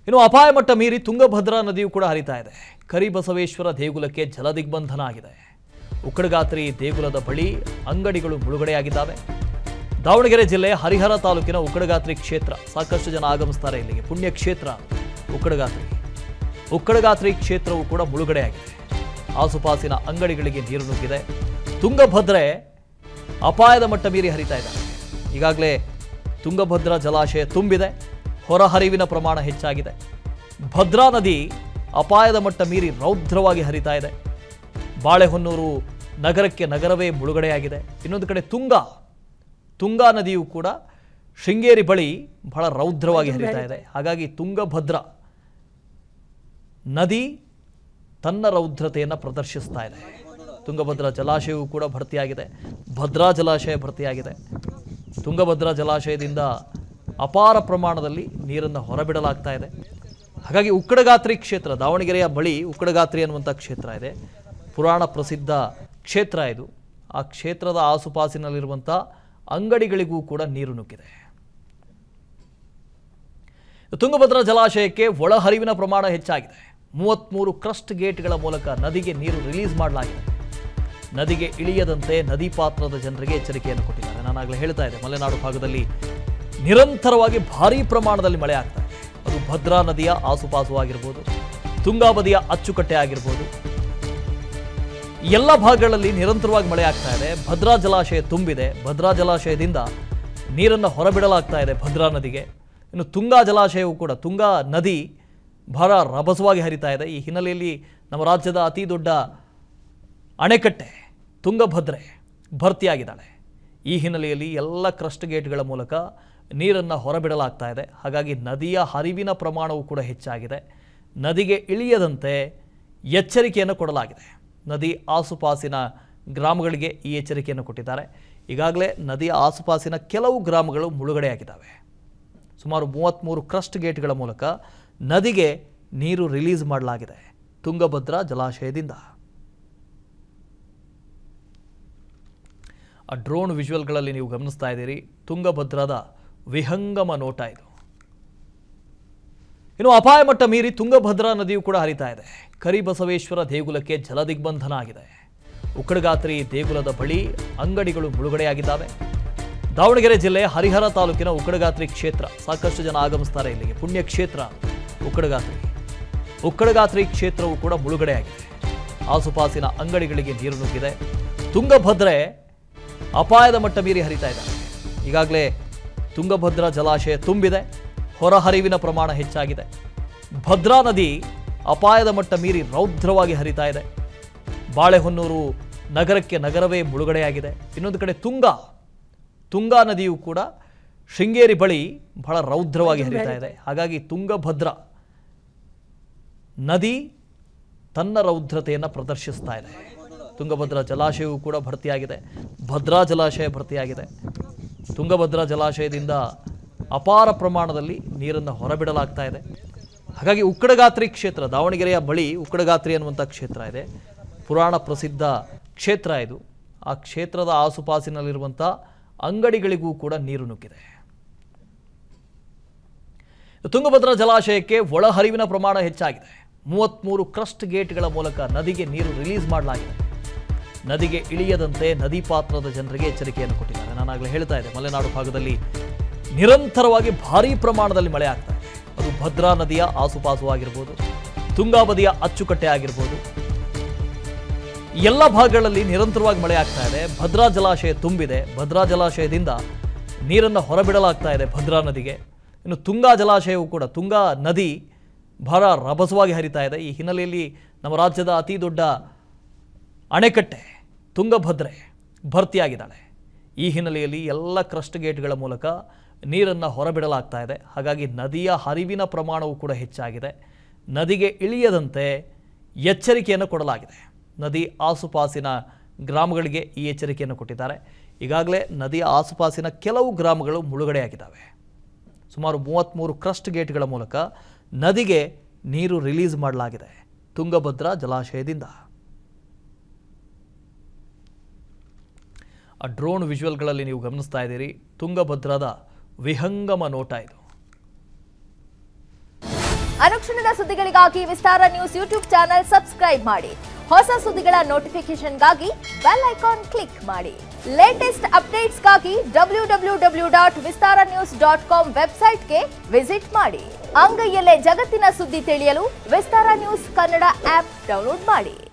ಇನ್ನು ಅಪಾಯ ಮಟ್ಟ ಮೀರಿ ತುಂಗಭದ್ರಾ ನದಿಯು ಕೂಡ ಹರಿತಾ ಇದೆ ಕರಿಬಸವೇಶ್ವರ ದೇಗುಲಕ್ಕೆ ಜಲದಿಗ್ಬಂಧನ ಆಗಿದೆ ಉಕ್ಕಡಗಾತ್ರಿ ದೇಗುಲದ ಬಳಿ ಅಂಗಡಿಗಳು ಮುಳುಗಡೆಯಾಗಿದ್ದಾವೆ ದಾವಣಗೆರೆ ಜಿಲ್ಲೆ ಹರಿಹರ ತಾಲೂಕಿನ ಉಕ್ಕಡಗಾತ್ರಿ ಕ್ಷೇತ್ರ ಸಾಕಷ್ಟು ಜನ ಆಗಮಿಸ್ತಾರೆ ಇಲ್ಲಿಗೆ ಪುಣ್ಯ ಕ್ಷೇತ್ರ ಉಕ್ಕಡಗಾತ್ರಿ ಉಕ್ಕಡಗಾತ್ರಿ ಕ್ಷೇತ್ರವು ಕೂಡ ಮುಳುಗಡೆಯಾಗಿದೆ ಆಸುಪಾಸಿನ ಅಂಗಡಿಗಳಿಗೆ ನೀರು ನುಗ್ಗಿದೆ ತುಂಗಭದ್ರೆ ಅಪಾಯದ ಮಟ್ಟ ಮೀರಿ ಹರಿತಾ ಇದ್ದಾರೆ ಈಗಾಗಲೇ ತುಂಗಭದ್ರಾ ಜಲಾಶಯ ತುಂಬಿದೆ ಹೊರಹರಿವಿನ ಪ್ರಮಾಣ ಹೆಚ್ಚಾಗಿದೆ ಭದ್ರಾ ನದಿ ಅಪಾಯದ ಮಟ್ಟ ಮೀರಿ ರೌದ್ರವಾಗಿ ಹರಿತಾ ಇದೆ ಬಾಳೆಹೊನ್ನೂರು ನಗರಕ್ಕೆ ನಗರವೇ ಮುಳುಗಡೆಯಾಗಿದೆ ಇನ್ನೊಂದು ಕಡೆ ತುಂಗಾ ತುಂಗಾ ನದಿಯು ಕೂಡ ಶೃಂಗೇರಿ ಬಳಿ ಬಹಳ ರೌದ್ರವಾಗಿ ಹರಿತಾ ಇದೆ ಹಾಗಾಗಿ ತುಂಗಭದ್ರಾ ನದಿ ತನ್ನ ರೌದ್ರತೆಯನ್ನು ಪ್ರದರ್ಶಿಸ್ತಾ ಇದೆ ತುಂಗಭದ್ರಾ ಜಲಾಶಯವು ಕೂಡ ಭರ್ತಿಯಾಗಿದೆ ಭದ್ರಾ ಜಲಾಶಯ ಭರ್ತಿಯಾಗಿದೆ ತುಂಗಭದ್ರಾ ಜಲಾಶಯದಿಂದ ಅಪಾರ ಪ್ರಮಾಣದಲ್ಲಿ ನೀರನ್ನು ಹೊರಬಿಡಲಾಗ್ತಾ ಇದೆ ಹಾಗಾಗಿ ಉಕ್ಕಡಗಾತ್ರಿ ಕ್ಷೇತ್ರ ದಾವಣಗೆರೆಯ ಬಳಿ ಉಕ್ಕಡಗಾತ್ರಿ ಅನ್ನುವಂಥ ಕ್ಷೇತ್ರ ಇದೆ ಪುರಾಣ ಪ್ರಸಿದ್ಧ ಕ್ಷೇತ್ರ ಇದು ಆ ಕ್ಷೇತ್ರದ ಆಸುಪಾಸಿನಲ್ಲಿರುವಂಥ ಅಂಗಡಿಗಳಿಗೂ ಕೂಡ ನೀರು ನುಗ್ಗಿದೆ ತುಂಗಭದ್ರಾ ಜಲಾಶಯಕ್ಕೆ ಒಳಹರಿವಿನ ಪ್ರಮಾಣ ಹೆಚ್ಚಾಗಿದೆ ಮೂವತ್ತ್ಮೂರು ಕ್ರಸ್ಟ್ ಗೇಟ್ಗಳ ಮೂಲಕ ನದಿಗೆ ನೀರು ರಿಲೀಸ್ ಮಾಡಲಾಗಿದೆ ನದಿಗೆ ಇಳಿಯದಂತೆ ನದಿ ಪಾತ್ರದ ಜನರಿಗೆ ಎಚ್ಚರಿಕೆಯನ್ನು ಕೊಟ್ಟಿದ್ದಾರೆ ನಾನಾಗಲೇ ಹೇಳ್ತಾ ಇದ್ದೆ ಮಲೆನಾಡು ಭಾಗದಲ್ಲಿ ನಿರಂತರವಾಗಿ ಭಾರೀ ಪ್ರಮಾಣದಲ್ಲಿ ಮಳೆ ಆಗ್ತಾ ಇದೆ ಅದು ಭದ್ರಾ ನದಿಯ ಆಸುಪಾಸು ಆಗಿರ್ಬೋದು ತುಂಗಾ ಬದಿಯ ಅಚ್ಚುಕಟ್ಟೆ ಆಗಿರ್ಬೋದು ಎಲ್ಲ ಭಾಗಗಳಲ್ಲಿ ನಿರಂತರವಾಗಿ ಮಳೆ ಆಗ್ತಾ ಇದೆ ಭದ್ರಾ ಜಲಾಶಯ ತುಂಬಿದೆ ಭದ್ರಾ ಜಲಾಶಯದಿಂದ ನೀರನ್ನು ಹೊರಬಿಡಲಾಗ್ತಾ ಇದೆ ಭದ್ರಾ ನದಿಗೆ ಇನ್ನು ತುಂಗಾ ಜಲಾಶಯವು ಕೂಡ ತುಂಗಾ ನದಿ ಬಹಳ ರಭಸವಾಗಿ ಹರಿತಾ ಇದೆ ಈ ಹಿನ್ನೆಲೆಯಲ್ಲಿ ನಮ್ಮ ರಾಜ್ಯದ ಅತಿ ದೊಡ್ಡ ಅಣೆಕಟ್ಟೆ ತುಂಗಭದ್ರೆ ಭರ್ತಿಯಾಗಿದ್ದಾಳೆ ಈ ಹಿನ್ನೆಲೆಯಲ್ಲಿ ಎಲ್ಲ ಕ್ರಸ್ಟ್ ಗೇಟ್ಗಳ ಮೂಲಕ ನೀರನ್ನು ಹೊರಬಿಡಲಾಗ್ತಾ ಇದೆ ಹಾಗಾಗಿ ನದಿಯ ಹರಿವಿನ ಪ್ರಮಾಣವು ಕೂಡ ಹೆಚ್ಚಾಗಿದೆ ನದಿಗೆ ಇಳಿಯದಂತೆ ಎಚ್ಚರಿಕೆಯನ್ನು ಕೊಡಲಾಗಿದೆ ನದಿ ಆಸುಪಾಸಿನ ಗ್ರಾಮಗಳಿಗೆ ಈ ಎಚ್ಚರಿಕೆಯನ್ನು ಕೊಟ್ಟಿದ್ದಾರೆ ಈಗಾಗಲೇ ನದಿಯ ಆಸುಪಾಸಿನ ಕೆಲವು ಗ್ರಾಮಗಳು ಮುಳುಗಡೆಯಾಗಿದ್ದಾವೆ ಸುಮಾರು ಮೂವತ್ತ್ಮೂರು ಕ್ರಸ್ಟ್ ಗೇಟ್ಗಳ ಮೂಲಕ ನದಿಗೆ ನೀರು ರಿಲೀಸ್ ಮಾಡಲಾಗಿದೆ ತುಂಗಭದ್ರಾ ಜಲಾಶಯದಿಂದ ಆ ಡ್ರೋನ್ ವಿಜುವಲ್ಗಳಲ್ಲಿ ನೀವು ಗಮನಿಸ್ತಾ ಇದ್ದೀರಿ ತುಂಗಭದ್ರಾದ ವಿಹಂಗಮ ನೋಟ ಇದು ಇನ್ನು ಅಪಾಯ ಮಟ್ಟ ಮೀರಿ ತುಂಗಭದ್ರಾ ನದಿಯು ಕೂಡ ಹರಿತಾ ಇದೆ ಕರಿಬಸವೇಶ್ವರ ದೇಗುಲಕ್ಕೆ ಜಲದಿಗ್ಬಂಧನ ಆಗಿದೆ ಉಕ್ಕಡಗಾತ್ರಿ ದೇಗುಲದ ಬಳಿ ಅಂಗಡಿಗಳು ಮುಳುಗಡೆಯಾಗಿದ್ದಾವೆ ದಾವಣಗೆರೆ ಜಿಲ್ಲೆ ಹರಿಹರ ತಾಲೂಕಿನ ಉಕ್ಕಡಗಾತ್ರಿ ಕ್ಷೇತ್ರ ಸಾಕಷ್ಟು ಜನ ಆಗಮಿಸ್ತಾರೆ ಇಲ್ಲಿಗೆ ಪುಣ್ಯ ಕ್ಷೇತ್ರ ಉಕ್ಕಡಗಾತ್ರಿ ಉಕ್ಕಡಗಾತ್ರಿ ಕ್ಷೇತ್ರವು ಕೂಡ ಮುಳುಗಡೆಯಾಗಿದೆ ಆಸುಪಾಸಿನ ಅಂಗಡಿಗಳಿಗೆ ನೀರು ನುಗ್ಗಿದೆ ತುಂಗಭದ್ರೆ ಅಪಾಯದ ಮಟ್ಟ ಮೀರಿ ಹರಿತಾ ಇದ್ದಾರೆ ಈಗಾಗಲೇ ತುಂಗಭದ್ರಾ ಜಲಾಶಯ ತುಂಬಿದೆ ಹೊರಹರಿವಿನ ಪ್ರಮಾಣ ಹೆಚ್ಚಾಗಿದೆ ಭದ್ರಾ ನದಿ ಅಪಾಯದ ಮಟ್ಟ ಮೀರಿ ರೌದ್ರವಾಗಿ ಹರಿತಾ ಇದೆ ಬಾಳೆಹೊನ್ನೂರು ನಗರಕ್ಕೆ ನಗರವೇ ಮುಳುಗಡೆಯಾಗಿದೆ ಇನ್ನೊಂದು ಕಡೆ ತುಂಗಾ ತುಂಗಾ ನದಿಯು ಕೂಡ ಶೃಂಗೇರಿ ಬಳಿ ಬಹಳ ರೌದ್ರವಾಗಿ ಹರಿತಾ ಇದೆ ಹಾಗಾಗಿ ತುಂಗಭದ್ರಾ ನದಿ ತನ್ನ ರೌದ್ರತೆಯನ್ನು ಪ್ರದರ್ಶಿಸ್ತಾ ಇದೆ ತುಂಗಭದ್ರಾ ಜಲಾಶಯವು ಕೂಡ ಭರ್ತಿಯಾಗಿದೆ ಭದ್ರಾ ಜಲಾಶಯ ಭರ್ತಿಯಾಗಿದೆ ತುಂಗಭದ್ರಾ ಜಲಾಶಯದಿಂದ ಅಪಾರ ಪ್ರಮಾಣದಲ್ಲಿ ನೀರನ್ನು ಹೊರಬಿಡಲಾಗ್ತಾ ಇದೆ ಹಾಗಾಗಿ ಉಕ್ಕಡಗಾತ್ರಿ ಕ್ಷೇತ್ರ ದಾವಣಗೆರೆಯ ಬಳಿ ಉಕ್ಕಡಗಾತ್ರಿ ಅನ್ನುವಂಥ ಕ್ಷೇತ್ರ ಇದೆ ಪುರಾಣ ಪ್ರಸಿದ್ಧ ಕ್ಷೇತ್ರ ಇದು ಆ ಕ್ಷೇತ್ರದ ಆಸುಪಾಸಿನಲ್ಲಿರುವಂಥ ಅಂಗಡಿಗಳಿಗೂ ಕೂಡ ನೀರು ನುಗ್ಗಿದೆ ತುಂಗಭದ್ರಾ ಜಲಾಶಯಕ್ಕೆ ಒಳಹರಿವಿನ ಪ್ರಮಾಣ ಹೆಚ್ಚಾಗಿದೆ ಮೂವತ್ತ್ಮೂರು ಕ್ರಸ್ಟ್ ಗೇಟ್ಗಳ ಮೂಲಕ ನದಿಗೆ ನೀರು ರಿಲೀಸ್ ಮಾಡಲಾಗಿದೆ ನದಿಗೆ ಇಳಿಯದಂತೆ ನದಿ ಪಾತ್ರದ ಜನರಿಗೆ ಎಚ್ಚರಿಕೆಯನ್ನು ಕೊಟ್ಟಿದ್ದಾರೆ ನಾನಾಗಲೇ ಹೇಳ್ತಾ ಇದ್ದೆ ಮಲೆನಾಡು ಭಾಗದಲ್ಲಿ ನಿರಂತರವಾಗಿ ಭಾರೀ ಪ್ರಮಾಣದಲ್ಲಿ ಮಳೆ ಆಗ್ತಾ ಇದೆ ಅದು ಭದ್ರಾ ನದಿಯ ಆಸುಪಾಸು ಆಗಿರ್ಬೋದು ತುಂಗಾ ಬದಿಯ ಅಚ್ಚುಕಟ್ಟೆ ಆಗಿರ್ಬೋದು ಎಲ್ಲ ಭಾಗಗಳಲ್ಲಿ ನಿರಂತರವಾಗಿ ಮಳೆ ಆಗ್ತಾ ಇದೆ ಭದ್ರಾ ಜಲಾಶಯ ತುಂಬಿದೆ ಭದ್ರಾ ಜಲಾಶಯದಿಂದ ನೀರನ್ನು ಹೊರಬಿಡಲಾಗ್ತಾ ಇದೆ ಭದ್ರಾ ನದಿಗೆ ಇನ್ನು ತುಂಗಾ ಜಲಾಶಯವು ಕೂಡ ತುಂಗಾ ನದಿ ಬಹಳ ರಭಸವಾಗಿ ಹರಿತಾ ಇದೆ ಈ ಹಿನ್ನೆಲೆಯಲ್ಲಿ ನಮ್ಮ ರಾಜ್ಯದ ಅತಿ ದೊಡ್ಡ ಅಣೆಕಟ್ಟೆ ತುಂಗಭದ್ರೆ ಭರ್ತಿಯಾಗಿದ್ದಾಳೆ ಈ ಹಿನ್ನೆಲೆಯಲ್ಲಿ ಎಲ್ಲ ಕ್ರಸ್ಟ್ ಗೇಟ್ಗಳ ಮೂಲಕ ನೀರನ್ನು ಹೊರಬಿಡಲಾಗ್ತಾ ಇದೆ ಹಾಗಾಗಿ ನದಿಯ ಹರಿವಿನ ಪ್ರಮಾಣವು ಕೂಡ ಹೆಚ್ಚಾಗಿದೆ ನದಿಗೆ ಇಳಿಯದಂತೆ ಎಚ್ಚರಿಕೆಯನ್ನು ಕೊಡಲಾಗಿದೆ ನದಿ ಆಸುಪಾಸಿನ ಗ್ರಾಮಗಳಿಗೆ ಈ ಎಚ್ಚರಿಕೆಯನ್ನು ಕೊಟ್ಟಿದ್ದಾರೆ ಈಗಾಗಲೇ ನದಿಯ ಆಸುಪಾಸಿನ ಕೆಲವು ಗ್ರಾಮಗಳು ಮುಳುಗಡೆಯಾಗಿದ್ದಾವೆ ಸುಮಾರು ಮೂವತ್ತ್ಮೂರು ಕ್ರಸ್ಟ್ ಗೇಟ್ಗಳ ಮೂಲಕ ನದಿಗೆ ನೀರು ರಿಲೀಸ್ ಮಾಡಲಾಗಿದೆ ತುಂಗಭದ್ರಾ ಜಲಾಶಯದಿಂದ ಆ ಡ್ರೋನ್ ವಿಜುವಲ್ಗಳಲ್ಲಿ ನೀವು ಗಮನಿಸ್ತಾ ಇದ್ದೀರಿ ತುಂಗಭದ್ರಾದ ವಿಹಂಗಮ ನೋಟ ಇದು ಅನುಕ್ಷಣದ ಸುದ್ದಿಗಳಿಗಾಗಿ Vistara news YouTube channel subscribe ಮಾಡಿ ಹೊಸ ಸುದ್ದಿಗಳ ನೋಟಿಫಿಕೇಶನ್ಗಾಗಿ ಬೆಲ್ ಐಕಾನ್ ಕ್ಲಿಕ್ ಮಾಡಿ ಲೇಟೆಸ್ಟ್ ಅಪ್ಡೇಟ್ಸ್ಗಾಗಿ W W W dot Vistara news dot com ವೆಬ್ಸೈಟ್ಗೆ ವಿಸಿಟ್ ಮಾಡಿ ಅಂಗೈಯಲ್ಲೇ ಜಗತ್ತಿನ ಸುದ್ದಿ ತಿಳಿಯಲು Vistara news Kannada app download ಮಾಡಿ